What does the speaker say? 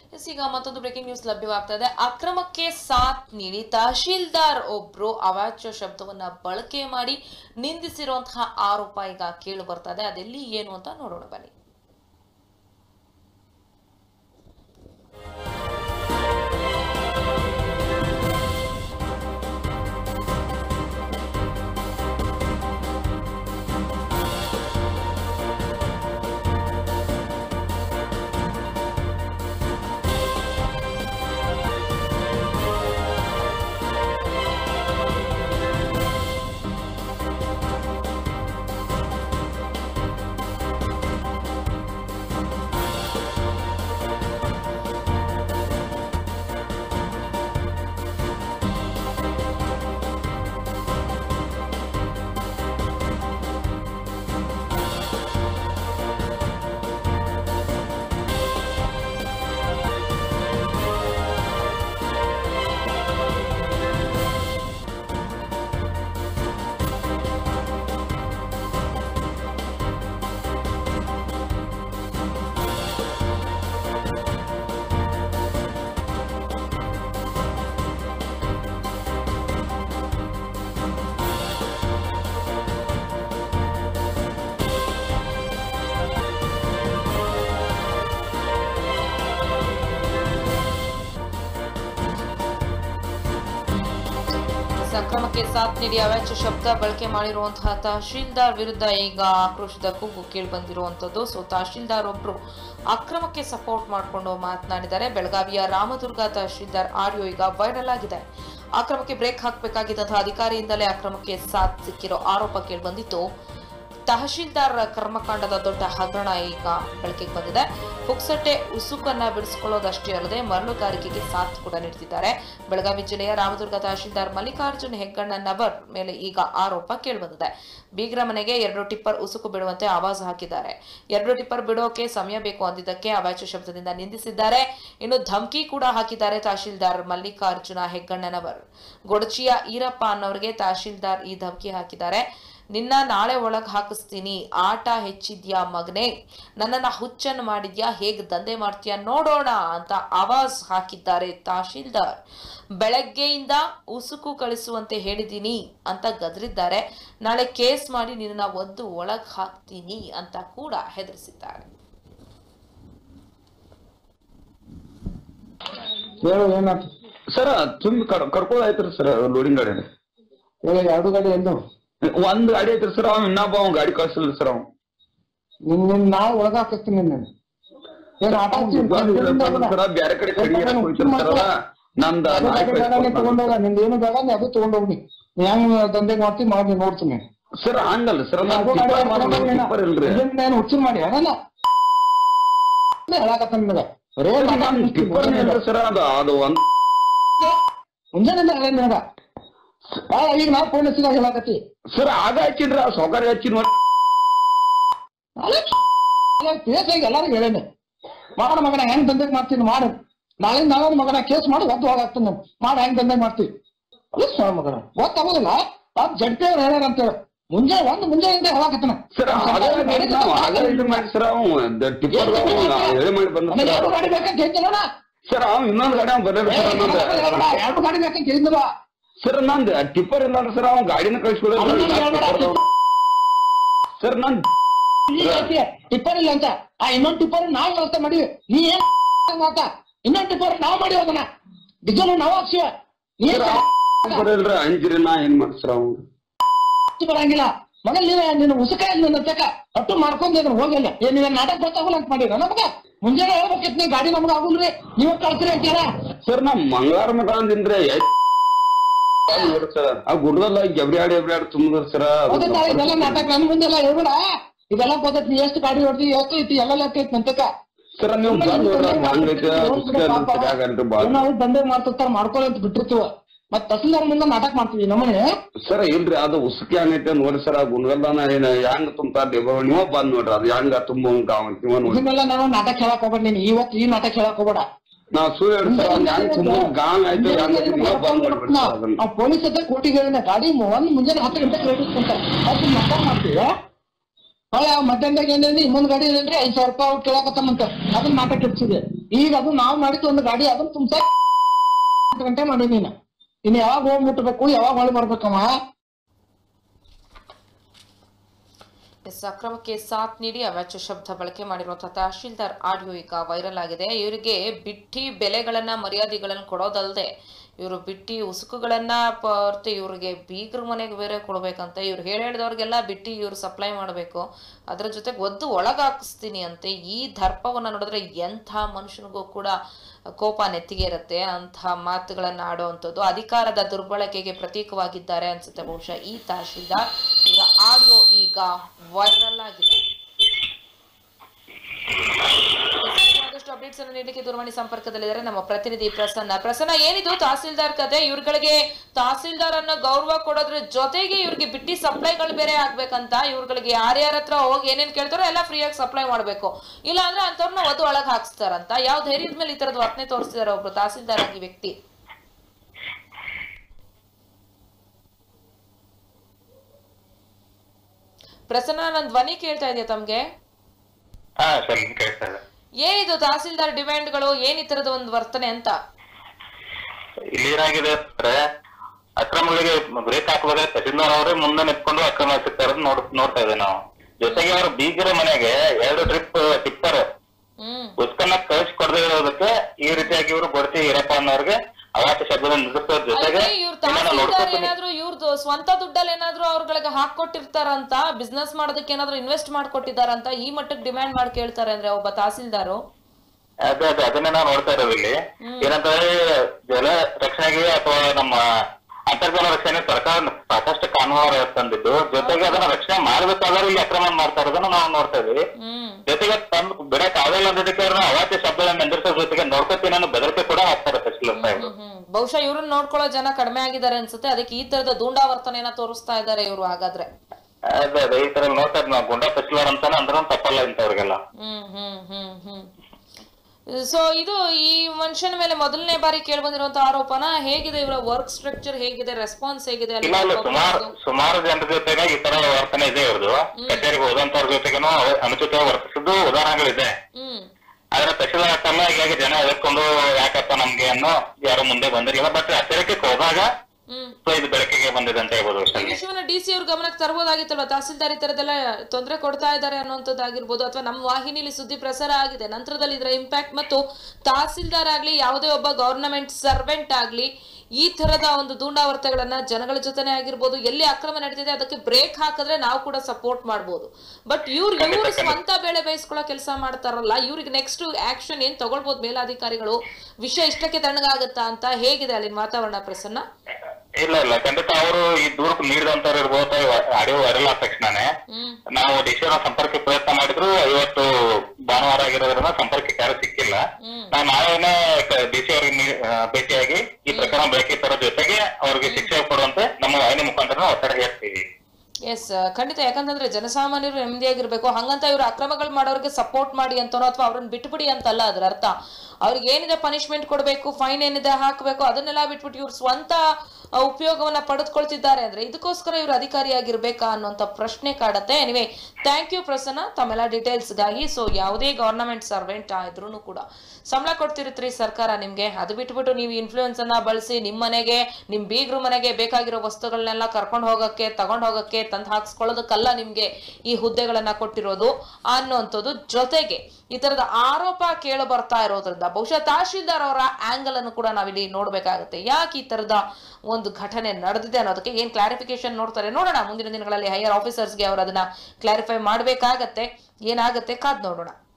S, ಈಗ ಮತ್ತೊಂದು breaking news ಲಭ್ಯವಾಗ್ತಾ ಇದೆ ಅಕ್ರಮಕ್ಕೆ ಸಾಥ್ ನೀಡಿ ತಹಶೀಲ್ದಾರ್ ಒಬ್ರು ಅವಾಚ್ಯ ಶಬ್ದವನ್ನ ಬಳಕೆ ಮಾಡಿ ನಿಂದಿಸಿರುವಂತಹ ಆರೋಪ ಈಗ ಕೇಳಿ ಬರ್ತಾ ಇದೆ ಅದೆಲ್ಲಿ ಏನು ಅಂತ ನೋಡೋಣ ಬನ್ನಿ ಸಕ್ರಮಕ್ಕೆ ಸಾಥ್ ನೀಡಿ ಅವಾಚ್ಯ ಶಬ್ದ ಬಳಕೆ ಮಾಡಿರುವಂತಹ ತಹಶೀಲ್ದಾರ್ ವಿರುದ್ಧ ಈಗ ಆಕ್ರೋಶದ ಕೂಗು ಕೇಳಿ ಬಂದಿರುವಂತದ್ದು ಸೊ ತಹಶೀಲ್ದಾರ್ ಒಬ್ರು ಅಕ್ರಮಕ್ಕೆ ಸಪೋರ್ಟ್ ಮಾಡಿಕೊಂಡು ಮಾತನಾಡಿದ್ದಾರೆ ಬೆಳಗಾವಿಯ ರಾಮದುರ್ಗ ತಹಶೀಲ್ದಾರ್ ಆಡಿಯೋ ಈಗ ವೈರಲ್ ಆಗಿದೆ ಅಕ್ರಮಕ್ಕೆ ಬ್ರೇಕ್ ಹಾಕಬೇಕಾಗಿದ್ದಂತಹ ಅಧಿಕಾರಿಯಿಂದಲೇ ಅಕ್ರಮಕ್ಕೆ ಸಾಥ್ ಸಿಕ್ಕಿರೋ ಆರೋಪ ಕೇಳಿ ಬಂದಿತ್ತು ತಹಶೀಲ್ದಾರ್ ಕರ್ಮಕಾಂಡದ ದೊಡ್ಡ ಹಗರಣ ಈಗ ಬೆಳಕಿಗೆ ಬಂದಿದೆ ಪುಕ್ಸಟ್ಟೆ ಉಸುಕನ್ನ ಬಿಡಿಸಿಕೊಳ್ಳೋದಷ್ಟೇ ಅಲ್ಲದೆ ಮರಳುಗಾರಿಕೆಗೆ ಸಾಥ್ ಕೂಡ ನೀಡುತ್ತಿದ್ದಾರೆ ಬೆಳಗಾವಿ ಜಿಲ್ಲೆಯ ರಾಮದುರ್ಗ ತಹಶೀಲ್ದಾರ್ ಮಲ್ಲಿಕಾರ್ಜುನ್ ಹೆಗ್ಗಣ್ಣನವರ್ ಮೇಲೆ ಈಗ ಆರೋಪ ಕೇಳಿಬಂದಿದೆ ಬೀಗ್ರ ಮನೆಗೆ ಎರಡು ಟಿಪ್ಪರ್ ಉಸುಕು ಬಿಡುವಂತೆ ಆವಾಜ್ ಹಾಕಿದ್ದಾರೆ ಎರಡು ಟಿಪ್ಪರ್ ಬಿಡೋಕೆ ಸಮಯ ಬೇಕು ಅಂದಿದ್ದಕ್ಕೆ ಅವಾಚ್ಯ ಶಬ್ದದಿಂದ ನಿಂದಿಸಿದ್ದಾರೆ ಇನ್ನು ಧಮಕಿ ಕೂಡ ಹಾಕಿದ್ದಾರೆ ತಹಶೀಲ್ದಾರ್ ಮಲ್ಲಿಕಾರ್ಜುನ ಹೆಗ್ಗಣ್ಣನವರ್ ಗೊಡಚಿಯ ಈರಪ್ಪ ಅನ್ನೋರಿಗೆ ತಹಶೀಲ್ದಾರ್ ಈ ಧಮಕಿ ಹಾಕಿದ್ದಾರೆ ನಿನ್ನ ನಾಳೆ ಒಳಗ್ ಹಾಕಿಸ್ತೀನಿ ಆಟ ಹೆಚ್ಚಿದ್ಯಾ ಮಗನೇ ನನ್ನನ್ನ ಹುಚ್ಚನ್ನು ಮಾಡಿದ್ಯಾ ಹೇಗ್ ದಂಧೆ ಮಾಡ್ತೀಯಾ ನೋಡೋಣ ಅಂತ ಆವಾಜ್ ಹಾಕಿದ್ದಾರೆ ತಹಶೀಲ್ದಾರ್ ಬೆಳಗ್ಗೆಯಿಂದ ಉಸುಕು ಕಳಿಸುವಂತೆ ಹೇಳಿದ್ದೀನಿ ಅಂತ ಗದರಿದ್ದಾರೆ ನಾಳೆ ಕೇಸ್ ಮಾಡಿ ನಿನ್ನ ಒದ್ದು ಒಳಗ್ ಹಾಕ್ತೀನಿ ಅಂತ ಕೂಡ ಹೆದರಿಸಿದ್ದಾರೆ ಹೇಳು ಏನಾಯ್ತು ಸರ್ ತುಂಬಿ ಕರ್ಕೋದ್ ಐತ್ರಿ ಸರ್ ಲೋಡಿಂಗ್ ಗಾಡಿ ಹೇಳು ಎರಡು ಗಾಡಿ ಎಂದು ಒಂದ್ ಗಾಡಿ ಐತ್ರಿ ಸರ್ ಅವ್ ಇನ್ನೊಬ್ಬ ಅವ್ನ್ ಗಾಡಿ ಕಳ್ಸಿಲ್ಲ ಸರ್ ಅವ್ ನಿನ್ ನಿನ್ ನಾಳೆ ಒಳಗ ಹಾಕಿಸ್ತೀನಿ ನಿನ್ನ ಏನ್ ಆಟ ಸರ ಬ್ಯಾರೆ ಕಡೆ ಕಡಿ ಹೋಯ್ತಾರ ಸರ್ ನಂದ ನಾಯಿ ಕಳ್ಸ್ಕೊಟ್ನ. ತಗೊಂಡೋಗ ನಿಂದ ಏನು ಬೇಡ ನೀ ಅದು ತಗೊಂಡೋಗ್ನಿ ನೀ ಹೆಂಗ್ ದಂಧೆ ಮಾಡ್ತಿ ಮಾಡಿ ನೋಡ್ತೀನಿ ಸರ್ ಹಂಗಲ್ಲ ಸರ್ ನಾನ್ ಟಿಪ್ಪರ್ ಇಲ್ರಿ ನಾನು ಹುಚ್ಚು ಮಾಡಿ ಅದಲ್ಲ ಹೇಳಕತ್ತ ನಿನಗ ಬರೇ ನಾನ್ ಟಿಪ್ಪರ್ ಇಲ್ರಿ ಸರ್ ಅದು ಅದು ಒಂದ್ ಮುಂಜಾನೆ ಹೇಳ ನಿನಗ ಆ, ಈಗ ನಾ ಫೋನ್ ಹಚ್ಚಿದಾಗ ಹೇಳಕತ್ತಿ ಸರ್ ಆಗ ಹಚ್ಚಿನ್ರಿ ಆ ಸೌಕರ್ಯ ಹಚ್ಚಿ ನೋಡಿ ಕೇಸ್ ಆಗಿ ಎಲ್ಲರಿಗೂ ಹೇಳೇನೆ ಮಾಡ ಮಗನ ಹೆಂಗ್ ದಂಧೆ ಮಾಡ್ತೀನಿ ಮಾಡು ನಾಳೆ ನಾಳೆ ಮಗನ ಕೇಸ್ ಮಾಡಿ ಒದ್ದು ಹೋಗಾಗ್ತೀನಿ ಮಾಡಿ ಹೆಂಗ್ ದಂಧೆ ಮಾಡ್ತೀವಿ ಅಲ್ಲ ಮಗನ ಗೊತ್ತಾಗೋದಿಲ್ಲ ಅದ್ ಜಡ್ಪಿ ಅವ್ರು ಹೇಳ್ಯಾರ ಅಂತೇಳಿ ಮುಂಜಾನೆ ಒಂದು ಮುಂಜಾನೆ ಹೇಳಕತ್ತನ ಸರ್ ಆಗ ನಾವು ಆಗ ಇದು ಮಾಡಿ ಸರ್ ಅವ್ ಟಿಪ್ಪರ್ ಹೇಳಿ ಮಾಡಿ ಬಂದ ನನಗೆ ಎರಡು ಸರ್ ಗಾಡಿ ಬೇಕಂತ ಹೇಳ್ತೀನಣ್ಣ ಸರ್ ಅವ್ ಇನ್ನೊಂದ್ ಗಾಡಿ ಅವ್ನ್ ಬರೋದು ಸರ್ ಅನ್ನೋದು ಎರಡು ಗಾಡಿ ಬೇಕಂತ ಹೇಳಿದ್ನಲ್ಲ ಸರ್ ನಂದ್ ಟಿಪ್ಪರ್ ಇಲ್ಲ ಸರ್ ಅವ್ನ್ ಗಾಡಿನ ಕಳ್ಸ್ಕೊಡೋದು ಸರ್ ನನ್ ಟಿಪ್ಪರ್ ಇಲ್ಲ ಅಂತ ಆ ಇನ್ನೊಂದು ಟಿಪ್ಪರ್ ನಾವ್ ವ್ಯವಸ್ಥೆ ಮಾಡಿವಿ ನೀ ಏನ್ ಮಾತಾ ಇನ್ನೊಂದು ಟಿಪ್ಪರ್ ನಾವ್ ಮಾಡಿ ಹೋಗೋಣ ಡಿಸಲ್ ನಾವ್ ಹಾಕ್ಸಿವ ನೀ ಏನ್ ಬರಲ್ರಿ ಅಂಜಿರಿ ನಾ ಏನ್ ಮಾಡ್ತಾರ ಅವ್ನು ಜಾಸ್ತಿ ಬರಂಗಿಲ್ಲ ಮಗಲ್ ನೀನ ನಿನ್ನ ಉಸುಕ ನಿನ್ನ ತಕ ಅಟ್ಟು ಮಾಡ್ಕೊಂಡ್ ಹೋಗಿಲ್ಲ ಏನ್ ನೀನ್ ನಾಟಕ ಗೊತ್ತಾಗಲ್ಲ ಅಂತ ಮಾಡಿರ ನಮಗ ಮುಂಜಾನೆ ಹೇಳ್ಬೇಕಿತ್ತು ನೀ ಗಾಡಿ ನಮ್ಗ ಆಗುಲ್ರಿ ನೀವ್ ಕಳ್ಸ್ರಿ ಅಂತೀರ ಸರ್ ನಾ ಮಂಗಳವಾರ ಮಠ ಅಂದಿಂದ್ರೆ ಸರ್ ಆ ಗುಡ್ದಲ್ಲ ಎಬ್ರಿಯಾಡ್ ಎಬ್ರಿಯಾಡ್ ತುಂಬಿದ್ರ ಸರ್ ಗೊತ್ತೈತಾ ಇದೆಲ್ಲ ನಾಟಕ ನನ್ ಮುಂದೆಲ್ಲ ಹೇಳ್ಬೇಡ ಇದೆಲ್ಲ ಗೊತ್ತೈತಿ ನೀ ಎಷ್ಟು ಗಾಡಿ ಹೊಡ್ದಿ ಎಷ್ಟು ಐತಿ ಎಲ್ಲ ಲೆಕ್ಕ ಐತಿ ನಂತಕ ಸರ್ ನೀವು ಬಂದ್ ನೋಡ್ರಿ ಅದ್ ಹಂಗೈತೆ ಉಸ್ಕೆ ಅದು ಸರಿಯಾಗಲ್ರಿ ಬಾಳ ನಾವು ದಂಧೆ ಮಾಡ್ತಿರ್ತಾರ ಮಾಡ್ಕೊಳ್ಳಿ ಅಂತ ಬಿಟ್ಟಿರ್ತೀವ ಮತ್ ತಹಸೀಲ್ದಾರ್ ಮುಂದೆ ನಾಟಕ ಮಾಡ್ತೀವಿ ನಮ್ಮನೆ ಸರ್ ಇಲ್ರಿ ಅದು ಉಸ್ಕೆ ಹಂಗೈತೆ ನೋಡಿ ಸರ್ ಆ ಗುಂಡ್ಗಲ್ದಾನ ಏನ ಹೆಂಗ್ ತುಂಬ್ತಾರ ಲೇಬರ್ ನೀವ ಬಂದ್ ನೋಡ್ರಿ ಅದು ಹೆಂಗ ತುಂಬ ನೀವ ನೋಡಿ ಇದನ್ನೆಲ್ಲ ನಾನು ನಾಟಕ ಹೇಳಕ್ ಹೋಗ್ಬೇಡ ನೀನು ಇವತ್ತು ಈ ನಾಟಕ ಹೇಳಕ್ ಹೋಗ್ಬೇಡ ನಾವ್ ಸುಳ್ಳು ಹೇಳಿ ಸರ್ ಅದ್ ಹೆಂಗ್ ತುಂಬ ಗಾಂಗ್ ಆಯ್ತು ಹೆಂಗ್ ನೀವ ಬಂದ್ ನೋಡ್ಬಿಡ್ರಿ ಸರ್ ಅದನ್ನ ನಾವು ಪೊಲೀಸ್ ಹತ್ರ ಕೋಟಿಗೆ ಹೇಳಿನ ಗಾಡಿ ಒಂದ್ ಮುಂಜಾನೆ ಹತ್ತು ಗಂಟೆಗೆ ರೇಡಿಸ್ಕೊಂತ ಅದು ನಾಟಕ ಮಾಡ್ತೀವಿ ಹೊಳೆ ಮಧ್ಯಾಹ್ನದಾಗ ಏನೇನು ಇನ್ನೊಂದ್ ಗಾಡಿ ಏನೇನ್ರಿ ಐದ್ ಸಾವಿರ ರೂಪಾಯಿ ಅವ್ರು ಕೇಳಕತ್ತಂತ ಅದನ್ನ ನಾಟಕ ಇಡ್ಸಿದೆ ಈಗ ಅದು ನಾವ್ ಮಾಡಿದ್ದು ಒಂದು ಗಾಡಿ ಅದನ್ನ ತುಂಬ ಗಂಟೆ ಮಾಡಿ ನೀನು ಇನ್ನು ಯಾವಾಗ ಹೋಗಿ ಮುಟ್ಬೇಕು ಯಾವಾಗ ಹೊಳಿ ಬರ್ಬೇಕಮ್ಮ ಎಸ್ ಅಕ್ರಮಕ್ಕೆ ಸಾಥ್ ನೀಡಿ ಅವಾಚ್ಯ ಶಬ್ದ ಬಳಕೆ ಮಾಡಿರುವಂತಹ ತಹಶೀಲ್ದಾರ್ ಆಡಿಯೋ ಈಗ ವೈರಲ್ ಆಗಿದೆ ಇವರಿಗೆ ಬಿಟ್ಟಿ ಬೆಲೆಗಳನ್ನ ಮರ್ಯಾದೆಗಳನ್ನ ಕೊಡೋದಲ್ಲದೆ ಇವರು ಬಿಟ್ಟಿ ಉಸುಕುಗಳನ್ನ ಪರ್ತಿ ಇವ್ರಿಗೆ ಬೀಗ್ರ ಮನೆಗೆ ಬೇರೆ ಕೊಡ್ಬೇಕಂತೆ ಇವ್ರು ಹೇಳಿ ಹೇಳಿದವ್ರಿಗೆಲ್ಲ ಬಿಟ್ಟಿ ಇವ್ರು ಸಪ್ಲೈ ಮಾಡಬೇಕು ಅದ್ರ ಜೊತೆಗೆ ಒದ್ದು ಒಳಗೆ ಹಾಕಿಸ್ತೀನಿ ಅಂತೆ ಈ ದರ್ಪವನ್ನ ನೋಡಿದ್ರೆ ಎಂಥ ಮನುಷ್ಯನಿಗೂ ಕೂಡ ಕೋಪ ನೆತ್ತಿಗೆ ಇರುತ್ತೆ ಅಂಥ ಮಾತುಗಳನ್ನ ಆಡುವಂಥದ್ದು ಅಧಿಕಾರದ ದುರ್ಬಳಕೆಗೆ ಪ್ರತೀಕವಾಗಿದ್ದಾರೆ ಅನ್ಸುತ್ತೆ ಬಹುಶಃ ಈ ತಹಶೀಲ್ದಾರ್ ಇವರ ಆಡಿಯೋ ಈಗ ವೈರಲ್ ಆಗಿದೆ ಆದಷ್ಟು ಅಪ್ಡೇಟ್ಸ್ ಅನ್ನು ನೀಡಲಿಕ್ಕೆ ದೂರವಾಣಿ ಸಂಪರ್ಕದಲ್ಲಿದ್ದಾರೆ ನಮ್ಮ ಪ್ರತಿನಿಧಿ ಪ್ರಸನ್ನ ಪ್ರಸನ್ನ ಏನಿದು ತಹಸೀಲ್ದಾರ್ ಕತೆ ಇವ್ರುಗಳಿಗೆ ತಹಸೀಲ್ದಾರ್ ಅನ್ನೋ ಗೌರವ ಕೊಡೋದ್ರ ಜೊತೆಗೆ ಇವ್ರಿಗೆ ಬಿಟ್ಟಿ ಸಪ್ಲೈಗಳು ಬೇರೆ ಆಗ್ಬೇಕಂತ ಇವ್ರುಗಳಿಗೆ ಯಾರ್ಯಾರ ಹತ್ರ ಹೋಗಿ ಏನೇನ್ ಕೇಳ್ತಾರೋ ಎಲ್ಲ ಫ್ರೀಯಾಗಿ ಸಪ್ಲೈ ಮಾಡ್ಬೇಕು ಇಲ್ಲ ಅಂದ್ರೆ ಅಂತವ್ರನ್ನ ಒದ್ದು ಒಳಗ್ ಹಾಕ್ಸ್ತಾರಂತ ಯಾವ ಧೈರ್ಯದ ಮೇಲೆ ಈ ತರದ ವರ್ತನೆ ತೋರಿಸ್ತಿದಾರೆ ಒಬ್ರು ತಹಸೀಲ್ದಾರ್ ಆಗಿ ವ್ಯಕ್ತಿ ಪ್ರಸನ್ನ ನನ್ ಧ್ವನಿ ಕೇಳ್ತಾ ಇದೆಯಾ ತಮ್ಗೆ ಹಾ ಸರಿ ಕೇಳ್ತಾ ಇದೆ ಏನಿದು ತಹಸೀಲ್ದಾರ್ ಡಿಮ್ಯಾಂಡ್ಗಳು ಏನ್ ಈ ತರದ ಒಂದು ವರ್ತನೆ ಅಂತ ಇಲ್ಲಿ ಏನಾಗಿದೆ ಅಂದ್ರೆ ಅಕ್ರಮಗಳಿಗೆ ಬ್ರೇಕ್ ಹಾಕುವಾಗ ತಹಸೀಲ್ದಾರ್ ಅವರೇ ಮುಂದೆ ನಿಂತ್ಕೊಂಡು ಅಕ್ರಮ ಎಸಗ್ತಾರದು ನೋಡ್ ನೋಡ್ತಾ ಇದ್ದೇವೆ ನಾವು ಜೊತೆಗೆ ಅವರು ಬೀಗರ ಮನೆಗೆ ಎರಡು ಟ್ರಿಪ್ ಟಿಪ್ಪರ್ ಹ್ಮ್ ಉಸ್ಕನ್ನ ಕಳ್ಸಿ ಕೊಡದೇ ಇರೋದಕ್ಕೆ ಈ ರೀತಿಯಾಗಿ ಇವರು ಬಡ್ತಿ ಈರಪ್ಪ ಅನ್ನೋರ್ಗೆ ಅವಾಚ್ಯ ಶಬ್ದ ನಿಲ್ಲಿಸೋದ್ರ ಜೊತೆಗೆ ಅಲ್ರಿ ಇವ್ರ ಇದನ್ನ ತಹಸೀಲ್ದಾರ್ ನೋಡ್ಕೊತೀನಿ ಏನಾದ್ರು ಇವ್ರದ್ದು ಸ್ವಂತ ದುಡ್ಡಲ್ಲಿ ಏನಾದ್ರು ಅವ್ರಗಳಿಗೆ ಹಾಕೊಟ್ಟಿರ್ತಾರಂತ ಬಿಸ್ನೆಸ್ ಮಾಡೋದಕ್ಕೆ ಏನಾದ್ರು ಇನ್ವೆಸ್ಟ್ ಮಾಡ್ಕೊಟ್ಟಿದಾರಂತ ಈ ಮಟ್ಟಕ್ಕೆ ಡಿಮ್ಯಾಂಡ್ ಮಾಡಿ ಕೇಳ್ತಾರೆ ಅಂದ್ರೆ ಒಬ್ಬ ತಹಸೀಲ್ದಾರು ಅದೇ ಅದೇ ಅದನ್ನೇ ನಾವು ನೋಡ್ತಾ ಇರೋದು ಇಲ್ಲಿ ಏನಂತಂದ್ರೆ ಜಲ ರಕ್ಷಣೆಗೆ ಅಥವಾ ನಮ್ಮ ಅಂತರ್ಜಲ ರಕ್ಷಣೆ ಸರ್ಕಾರ ಸಾಕಷ್ಟು ಕಾನೂನು ತಂದಿದ್ದು ಜೊತೆಗೆ ಅದನ್ನ ರಕ್ಷಣೆ ಮಾಡ್ಬೇಕಾದ್ರೆ ಇಲ್ಲಿ ಅಕ್ರಮ ಮಾಡ್ತಾ ಇರೋದನ್ನ ನಾವು ನೋಡ್ತಾ ಇದೀವಿ ಹ್ಮ್ ಜೊತೆಗೆ ತಂದು ಬಿಡಕ್ ಆಗಲ್ಲ ಅಂದಿದ್ದಕ್ಕೆ ಅವ್ರನ್ನ ಅವಾಚ್ಯ ಶಬ್ದಗಳನ್ನ ನಿಂದಿಸೋ ಜೊತೆಗೆ ನೋಡ್ಕೊತೀನಿ ಅನ್ನೋ ಬೆದರಿಕೆ ಕೂಡ ಹಾಕ್ತಾರೆ ತಹಶೀಲ್ದಾರ್ ಸಾಹೇಬ್ರು ಹ್ಮ್, ಹ್ಮ್. ಬಹುಶಃ ಇವ್ರನ್ನ ನೋಡ್ಕೊಳ್ಳೋ ಜನ ಕಡಿಮೆ ಆಗಿದ್ದಾರೆ ಅನ್ಸುತ್ತೆ ಅದಕ್ಕೆ ಈ ತರದ ದೂಂಡಾವರ್ತನೆಯನ್ನ ತೋರಿಸ್ತಾ ಇದ್ದಾರೆ ಇವರು ಹಾಗಾದ್ರೆ ಅದೇ ಅದೇ ಈ ತರ ನೋಡ್ತಾ ಇದ್ ನಾವು ಗುಂಡಾ ತಹಶೀಲ್ದಾರ್ ಅಂತಾನೆ ಅಂದ್ರೂ ತಪ್ಪಲ್ಲ ಇಂಥವ್ರಿಗೆಲ್ಲ ಹ್ಮ್ ಹ್ಮ್ ಹ್ಮ್ ಹ್ಮ್ ಸೊ ಇದು ಈ ಮನುಷ್ಯನ ಮೇಲೆ ಮೊದಲನೇ ಬಾರಿ ಕೇಳಿ ಬಂದಿರುವಂತ ಆರೋಪನ ಹೇಗಿದೆ ಇವರ ವರ್ಕ್ ಸ್ಟ್ರಕ್ಚರ್ ಹೇಗಿದೆ ರೆಸ್ಪಾನ್ಸ್ ಹೇಗಿದೆ ಅಲ್ಲಿ ಇಲ್ಲ ಇಲ್ಲ ಒಬ್ಬ ಸುಮಾರು ಒಬ್ಬ- ಸುಮಾರು ಜನರ ಜೊತೆಗೆ ಈ ತರ ವರ್ತನೆ ಇದೆ ಇವ್ರದ್ದು ಕಚೇರಿಗೆ ಹೋದಂತವ್ರ ಜೊತೆಗೇನು ಅವ- ಅನುಚಿತವಾಗಿ ವರ್ತಿಸಿದ್ದು ಉದಾಹರಣೆಗಳಿದೆ ಹ್ಮ್ ಆದ್ರೆ ತಹಶೀಲ್ದಾರ್ ಅಷ್ಟಲ್ಲ ಹೀಗಾಗಿ ಜನ ಎದ್ಕೊಂಡು ಯಾಕಪ್ಪ ನಮ್ಗೆ ಅನ್ನೋ ಯಾರು ಮುಂದೆ ಬಂದಿರಲಿಲ್ಲ ಬಟ್ ಅತಿರೇಕಕ್ಕೆ ಹೋದಾಗ ಹ್ಮ್ ಸೊ ಇದು ಬೆಳಕಿಗೆ ಬಂದಿದೆ ಅಂತ ಹೇಳ್ಬೋದು ಈ ಅಷ್ಟಲ್ಲಿ ವಿಷಯವನ್ನ ಡಿ ಸಿ ಅವ್ರ ಗಮನಕ್ಕೆ ತರಬಹುದಾಗಿತ್ತಲ್ವಾ ತಹಸೀಲ್ದಾರ್ ಈ ತರದೆಲ್ಲ ತೊಂದರೆ ಕೊಡ್ತಾ ಇದ್ದಾರೆ ಅನ್ನುವಂಥದ್ದಾಗಿರ್ಬೋದು ಅಥವಾ ನಮ್ಮ ವಾಹಿನಿಲಿ ಸುದ್ದಿ ಪ್ರಸಾರ ಆಗಿದೆ ನಂತರದಲ್ಲಿ ಇದರ ಇಂಪ್ಯಾಕ್ಟ್ ಮತ್ತು ತಹಸೀಲ್ದಾರ್ ಆಗ್ಲಿ ಯಾವುದೇ ಒಬ್ಬ ಗವರ್ನಮೆಂಟ್ ಸರ್ವೆಂಟ್ ಆಗ್ಲಿ ಈ ತರದ ಒಂದು ದೂಂಡಾವರ್ತಗಳನ್ನ ಜನಗಳ ಜೊತೆನೆ ಆಗಿರ್ಬೋದು ಎಲ್ಲಿ ಅಕ್ರಮ ನಡೀತಿದೆ ಅದಕ್ಕೆ ಬ್ರೇಕ್ ಹಾಕಿದ್ರೆ ನಾವು ಕೂಡ ಸಪೋರ್ಟ್ ಮಾಡ್ಬೋದು ಬಟ್ ಇವ್ರು ಇವ್ರು ಸ್ವಂತ ಬೆಳೆ ಬೇಯಿಸ್ಕೊಳ್ಳೋ ಕೆಲಸ ಮಾಡ್ತಾರಲ್ಲ ಇವ್ರಿಗೆ ನೆಕ್ಸ್ಟ್ ಆಕ್ಷನ್ ಏನ್ ತಗೊಳ್ಬೋದು ಮೇಲಾಧಿಕಾರಿಗಳು ವಿಷಯ ಇಷ್ಟಕ್ಕೆ ತಣ್ಣಗಾಗತ್ತಾ ಅಂತ ಹೇಗಿದೆ ಅಲ್ಲಿನ ವಾತಾವರಣ ಪ್ರಸನ್ನ ಇಲ್ಲ ಇಲ್ಲ ಖಂಡಿತ ಅವರು ಈ ದೂರ ನೀಡಿದಂತವ್ರು ಇರ್ಬೋದು ಆಡಿಯೋ ವೈರಲ್ ಆದ ತಕ್ಷಣನೇ ಹ್ಮ್ ನಾವು ಡಿಸಿನ ಸಂಪರ್ಕ ಪ್ರಯತ್ನ ಮಾಡಿದ್ರು ಇವತ್ತು ಭಾನುವಾರ ಆಗಿರೋದ್ರಿಂದ ಸಂಪರ್ಕಕ್ಕೆ ಯಾರು ಸಿಕ್ಕಿಲ್ಲ ಹ್ಮ್ ನಾವು ನಾಳೆನೆ ಡಿಸಿ ಅವರಿಗೆ ನೀ- ಆ, ಭೇಟಿಯಾಗಿ ಈ ಪ್ರಕರಣ ಬೆಳಕಿಗೆ ತರೋ ಜೊತೆಗೆ ಅವ್ರಿಗೆ ಶಿಕ್ಷೆ ಕೊಡುವಂತೆ ನಮ್ಮ ವಾಹಿನಿ ಮುಖಾಂತರ ಒತ್ತಡ ಹೇರ್ತೀವಿ ಎಸ್ ಖಂಡಿತ ಯಾಕಂತಂದ್ರೆ ಜನಸಾಮಾನ್ಯರು ನೆಮ್ಮದಿಯಾಗಿರ್ಬೇಕು ಹಂಗಂತ ಇವ್ರು ಅಕ್ರಮಗಳು ಮಾಡೋರಿಗೆ ಸಪೋರ್ಟ್ ಮಾಡಿ ಅಂತನೋ ಅಥವಾ ಅವ್ರನ್ನ ಬಿಟ್ಬಿಡಿ ಅಂತಲ್ಲ ಅದ್ರ ಅರ್ಥ ಅವ್ರಿಗೆ ಏನಿದೆ ಪನಿಷ್ಮೆಂಟ್ ಕೊಡಬೇಕು ಫೈನ್ ಏನಿದೆ ಹಾಕಬೇಕು ಅದನ್ನೆಲ್ಲ ಬಿಟ್ಬಿಟ್ಟು ಇವ್ರು ಸ್ವಂತ ಆ, ಉಪಯೋಗವನ್ನ ಪಡೆದುಕೊಳ್ತಿದ್ದಾರೆ ಅಂದ್ರೆ ಇದಕ್ಕೋಸ್ಕರ ಇವ್ರು ಅಧಿಕಾರಿಯಾಗಿರ್ಬೇಕಾ ಅನ್ನೋಂಥ ಪ್ರಶ್ನೆ ಕಾಡತ್ತೆ ಎನಿವೆ ಥ್ಯಾಂಕ್ ಯು ಪ್ರಸನ್ನ ತಮ್ಮೆಲ್ಲ ಡೀಟೇಲ್ಸ್ಗಾಗಿ ಸೊ ಯಾವುದೇ ಗವರ್ನಮೆಂಟ್ ಸರ್ವೆಂಟ್ ಆದ್ರೂ ಕೂಡ ಸಂಬಳ ಕೊಡ್ತಿರುತ್ತೀರಿ ಸರ್ಕಾರ ನಿಮ್ಗೆ ಅದು ಬಿಟ್ಬಿಟ್ಟು ನೀವು ಇನ್ಫ್ಲೂಯೆನ್ಸ್ ಅನ್ನ ಬಳಸಿ ನಿಮ್ಮ ಮನೆಗೆ ನಿಮ್ ಬೀಗ್ರ ಮನೆಗೆ ಬೇಕಾಗಿರೋ ವಸ್ತುಗಳನ್ನೆಲ್ಲ ಕರ್ಕೊಂಡು ಹೋಗಕ್ಕೆ ತಗೊಂಡ್ ಹೋಗಕ್ಕೆ ತಂದು ಹಾಕ್ಸ್ಕೊಳ್ಳೋದಕ್ಕಲ್ಲ ನಿಮ್ಗೆ ಈ ಹುದ್ದೆಗಳನ್ನ ಕೊಟ್ಟಿರೋದು ಅನ್ನೋಂಥದ್ದು ಜೊತೆಗೆ ಈ ತರದ ಆರೋಪ ಕೇಳ ಬರ್ತಾ ಇರೋದ್ರಿಂದ ಬಹುಶಃ ತಹಶೀಲ್ದಾರ್ ಅವರ ಆಂಗಲ್ ಅನ್ನು ಕೂಡ ನಾವಿಲ್ಲಿ ನೋಡ್ಬೇಕಾಗತ್ತೆ ಯಾಕೆ ಈ ತರದ ಒಂದು ಘಟನೆ ನಡೆದಿದೆ ಅನ್ನೋದಕ್ಕೆ ಏನ್ ಕ್ಲಾರಿಫಿಕೇಶನ್ ನೋಡ್ತಾರೆ ನೋಡೋಣ ಮುಂದಿನ ದಿನಗಳಲ್ಲಿ ಹೈಯರ್ ಆಫೀಸರ್ಸ್ಗೆ ಅವರು ಅದನ್ನ ಕ್ಲಾರಿಫೈ ಮಾಡ್ಬೇಕಾಗತ್ತೆ ಏನಾಗತ್ತೆ ಕಾದ್ ನೋಡೋಣ